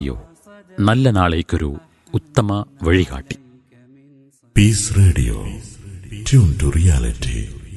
യോ നല്ല നാളേക്കൊരു ഉത്തമ വഴികാട്ടി Peace Radio. Tune to reality.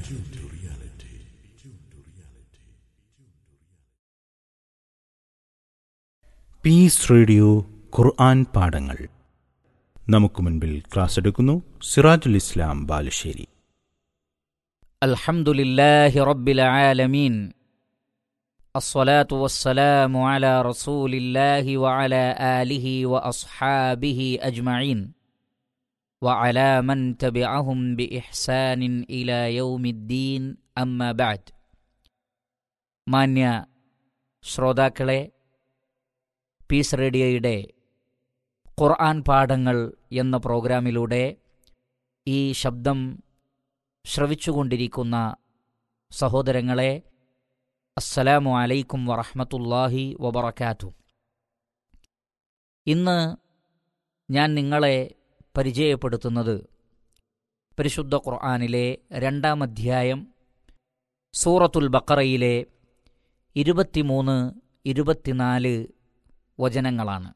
Peace radio ഖുർആൻ പാഠങ്ങൾ നമുക്ക് മുൻപിൽ ക്ലാസ് എടുക്കുന്നു സിറാജുൽ ഇസ്ലാം ബാലുശ്ശേരി الحمد لله رب العالمين الصلاة والسلام على رسول الله وعلى آله وأصحابه أجمعين وعلى من تبعهم بإحسان إلى يوم الدين أما بعد മാന്യ ശ്രോതാക്കളെ പീസ് റേഡിയോയുടെ ഖുർആൻ പാഠങ്ങൾ എന്ന പ്രോഗ്രാമിലൂടെ ഈ ശബ്ദം ശ്രവിച്ചുകൊണ്ടിരിക്കുന്ന സഹോദരങ്ങളെ അസ്സലാമു അലൈക്കും വറഹ്മത്തുള്ളാഹി വബറകാതുഹു ഇന്ന് ഞാൻ നിങ്ങളെ പരിചയപ്പെടുത്തുന്നത് പരിശുദ്ധ ഖുർആനിലെ രണ്ടാം അധ്യായം സൂറത്തുൽ ബക്കറയിലെ ഇരുപത്തിമൂന്ന് ഇരുപത്തിനാല് വചനങ്ങളാണ്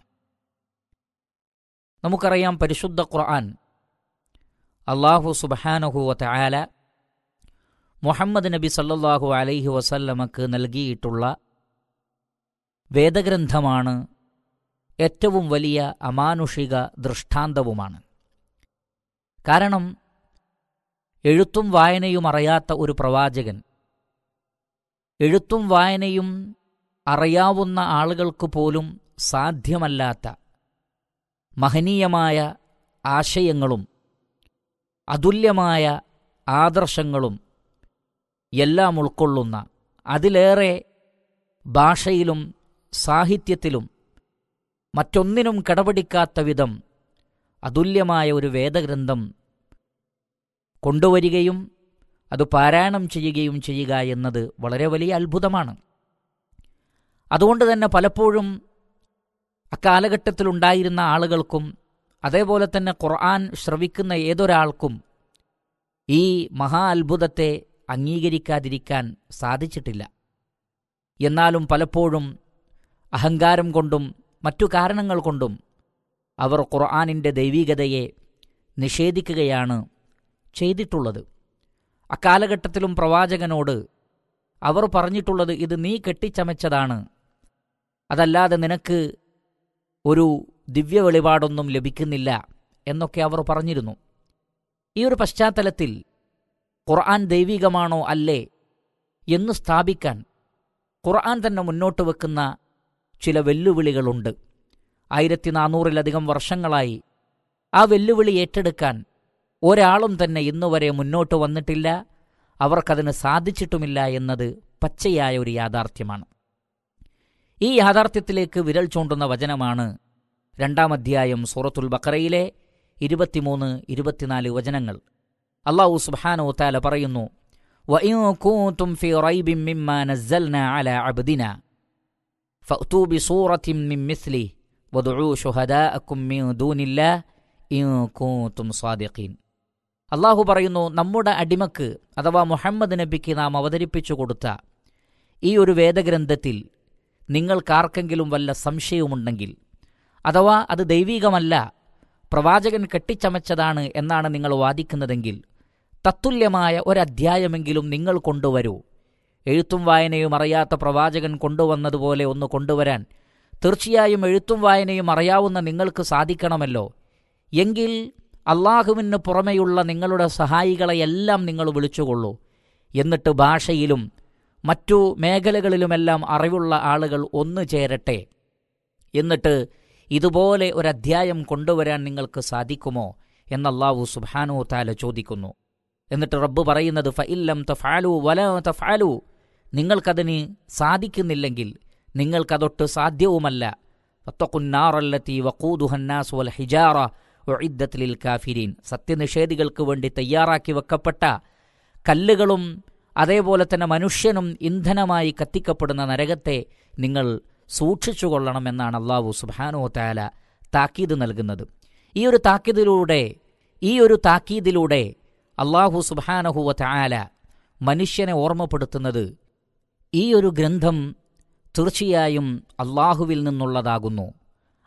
നമുക്കറിയാം പരിശുദ്ധ ഖുർആൻ അള്ളാഹു സുബഹാനഹു വതആല മുഹമ്മദ് നബി സല്ലല്ലാഹു അലൈഹി വസല്ലമക്ക് നൽകിയിട്ടുള്ള വേദഗ്രന്ഥമാണ് ഏറ്റവും വലിയ അമാനുഷിക ദൃഷ്ടാന്തവുമാണ് കാരണം എഴുത്തും വായനയും അറിയാത്ത ഒരു പ്രവാചകൻ എഴുത്തും വായനയും അറിയാവുന്ന ആളുകൾക്ക് പോലും സാധ്യമല്ലാത്ത മഹനീയമായ ആശയങ്ങളും അതുല്യമായ ആദർശങ്ങളും എല്ലാം ഉൾക്കൊള്ളുന്ന അതിലേറെ ഭാഷയിലും സാഹിത്യത്തിലും മറ്റൊന്നിനും കടപിടിക്കാത്ത വിധം അതുല്യമായ ഒരു വേദഗ്രന്ഥം കൊണ്ടുവരികയും അത് പാരായണം ചെയ്യുകയും ചെയ്യുക എന്നത് വളരെ വലിയ അത്ഭുതമാണ് അതുകൊണ്ട് തന്നെ പലപ്പോഴും അക്കാലഘട്ടത്തിലുണ്ടായിരുന്ന ആളുകൾക്കും അതേപോലെ തന്നെ ഖുർആൻ ശ്രവിക്കുന്ന ഏതൊരാൾക്കും ഈ മഹാ അത്ഭുതത്തെ അംഗീകരിക്കാതിരിക്കാൻ സാധിച്ചിട്ടില്ല എന്നാലും പലപ്പോഴും അഹങ്കാരം കൊണ്ടും മറ്റു കാരണങ്ങൾ കൊണ്ടും അവർ ഖുർആാനിൻ്റെ ദൈവികതയെ നിഷേധിക്കുകയാണ് ചെയ്തിട്ടുള്ളത് അക്കാലഘട്ടത്തിലും പ്രവാചകനോട് അവർ പറഞ്ഞിട്ടുള്ളത് ഇത് നീ കെട്ടിച്ചമച്ചതാണ് അതല്ലാതെ നിനക്ക് ഒരു ദിവ്യ വെളിപാടൊന്നും ലഭിക്കുന്നില്ല എന്നൊക്കെ അവർ പറഞ്ഞിരുന്നു ഈ ഒരു പശ്ചാത്തലത്തിൽ ഖുർആൻ ദൈവികമാണോ അല്ലേ എന്ന് സ്ഥാപിക്കാൻ ഖുർആൻ തന്നെ മുന്നോട്ട് വെക്കുന്ന ചില വെല്ലുവിളികളുണ്ട് ആയിരത്തി നാനൂറിലധികം വർഷങ്ങളായി ആ വെല്ലുവിളി ഏറ്റെടുക്കാൻ ഒരാളും തന്നെ ഇന്നുവരെ മുന്നോട്ട് വന്നിട്ടില്ല അവർക്കതിന് സാധിച്ചിട്ടുമില്ല എന്നത് പച്ചയായ ഒരു യാഥാർത്ഥ്യമാണ് ഈ യാഥാർത്ഥ്യത്തിലേക്ക് വിരൽ ചൂണ്ടുന്ന വചനമാണ് രണ്ടാം അധ്യായം സൂറത്തുൽ ബക്കറയിലെ ഇരുപത്തിമൂന്ന് ഇരുപത്തിനാല് വചനങ്ങൾ അള്ളാഹു സുബ്ഹാനഹു താല പറയുന്നു وَإِن كُنتُمْ فِي رَيْبٍ مِّمَّا نَزَّلْنَا عَلَى عَبْدِنَا فَأْتُوا بِصُورَةٍ مِّن مِّثْلِهِ وَادْعُوا شُهَدَاءَكُم مِّن دُونِ اللَّهِ إِن كُنتُمْ صَادِقِينَ അള്ളാഹു പറയുന്നു നമ്മുടെ അടിമക്ക് അഥവാ മുഹമ്മദ് നബിക്ക് നാം അവതരിപ്പിച്ചു കൊടുത്ത ഈ ഒരു വേദഗ്രന്ഥത്തിൽ നിങ്ങൾക്കാർക്കെങ്കിലും വല്ല സംശയവുമുണ്ടെങ്കിൽ അഥവാ അത് ദൈവീകമല്ല പ്രവാചകൻ കെട്ടിച്ചമച്ചതാണ് എന്നാണ് നിങ്ങൾ വാദിക്കുന്നതെങ്കിൽ തത്തുല്യമായ ഒരധ്യായമെങ്കിലും നിങ്ങൾ കൊണ്ടുവരൂ എഴുത്തും വായനയും അറിയാത്ത പ്രവാചകൻ കൊണ്ടുവന്നതുപോലെ ഒന്ന് കൊണ്ടുവരാൻ തീർച്ചയായും എഴുത്തും വായനയും അറിയാവുന്ന നിങ്ങൾക്ക് സാധിക്കണമല്ലോ എങ്കിൽ അള്ളാഹുവിന് പുറമെയുള്ള നിങ്ങളുടെ സഹായികളെയെല്ലാം നിങ്ങൾ വിളിച്ചുകൊള്ളൂ എന്നിട്ട് ഭാഷയിലും മറ്റു മേഖലകളിലുമെല്ലാം അറിവുള്ള ആളുകൾ ഒന്നു ചേരട്ടെ എന്നിട്ട് ഇതുപോലെ ഒരധ്യായം കൊണ്ടുവരാൻ നിങ്ങൾക്ക് സാധിക്കുമോ എന്നല്ലാവു സുബാനോ താല ചോദിക്കുന്നു എന്നിട്ട് റബ്ബ് പറയുന്നത് ഫ ഇല്ലം തഫാലു വല തഫാലു നിങ്ങൾക്കതിന് സാധിക്കുന്നില്ലെങ്കിൽ നിങ്ങൾക്കതൊട്ട് സാധ്യവുമല്ല ഫത്തഖുന്നാറല്ലത്തി വഖൂദുഹന്നാസ് വൽ ഹിജാറ ഉഇദ്ദത്ത് കാഫിരീൻ സത്യനിഷേധികൾക്ക് വേണ്ടി തയ്യാറാക്കി വെക്കപ്പെട്ട കല്ലുകളും അതേപോലെ തന്നെ മനുഷ്യനും ഇന്ധനമായി കത്തിക്കപ്പെടുന്ന നരകത്തെ നിങ്ങൾ സൂക്ഷിച്ചുകൊള്ളണമെന്നാണ് അള്ളാഹു സുബാനോ താല താക്കീത് നൽകുന്നത് ഈ ഒരു താക്കീതിലൂടെ ഈ ഒരു താക്കീതിലൂടെ അള്ളാഹു സുബാനഹുവ താല മനുഷ്യനെ ഓർമ്മപ്പെടുത്തുന്നത് ഈ ഒരു ഗ്രന്ഥം തീർച്ചയായും അള്ളാഹുവിൽ നിന്നുള്ളതാകുന്നു